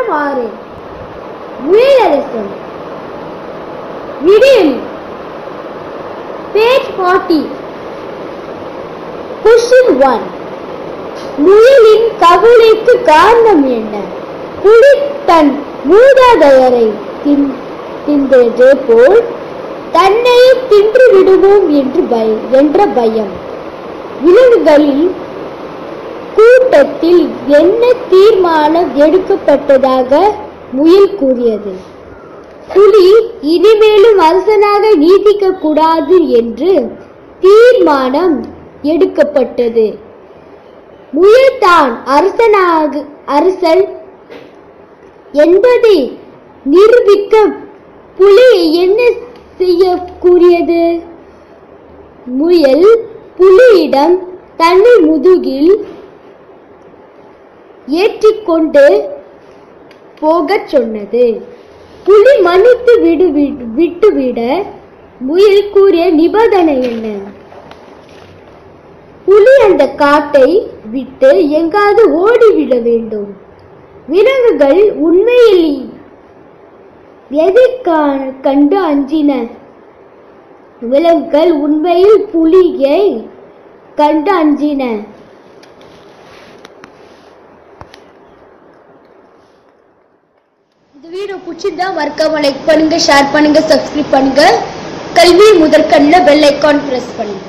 பாடம் ஆறு முயலரசன் விடியல் பேஜ் ஃபார்ட்டி கொஸ்டின் ஒன் முயலின் கவலைக்கு காரணம் என்ன புலி தன் மூதாதையரை தின்- தின்றது போல் தன்னையும் தின்று விடுவோம் என்று பய என்ற பயம் விலங்குகளில் கூட்டத்தில் என்ன தீர்மானம் எடுக்கப்பட்டதாக முயல் கூறியது புலி இனிமேலும் அரசனாக நீதிக்க கூடாது என்று தீர்மானம் எடுக்கப்பட்டது முயல் தான் அரசனாக அரசன் என்பதை நிரூபிக்க புலி என்ன செய்ய கூறியது முயல் புலியிடம் தன்னை முதுகில் ஏற்றிக்கொண்டு போகச் சொன்னது புலி மன்னித்து விடு விடு- விட்டுவிட முயல் கூறிய நிபந்தனை என்ன புலி அந்த காட்டை விட்டு எங்காவது ஓடிவிட வேண்டும் விலங்குகள் உண்மையில் எதை கா- கண்டு அஞ்சின விலங்குகள் உண்மையில் புலியை கண்டு அஞ்சின இந்த வீடியோ பிடிச்சிருந்தா மறக்காம லைக் பண்ணுங்க ஷேர் பண்ணுங்க சப்ஸ்கிரைப் பண்ணுங்க கல்வி முதற்கண்ணில் பெல் ஐக்கான் பிரஸ் பண்ணுங்க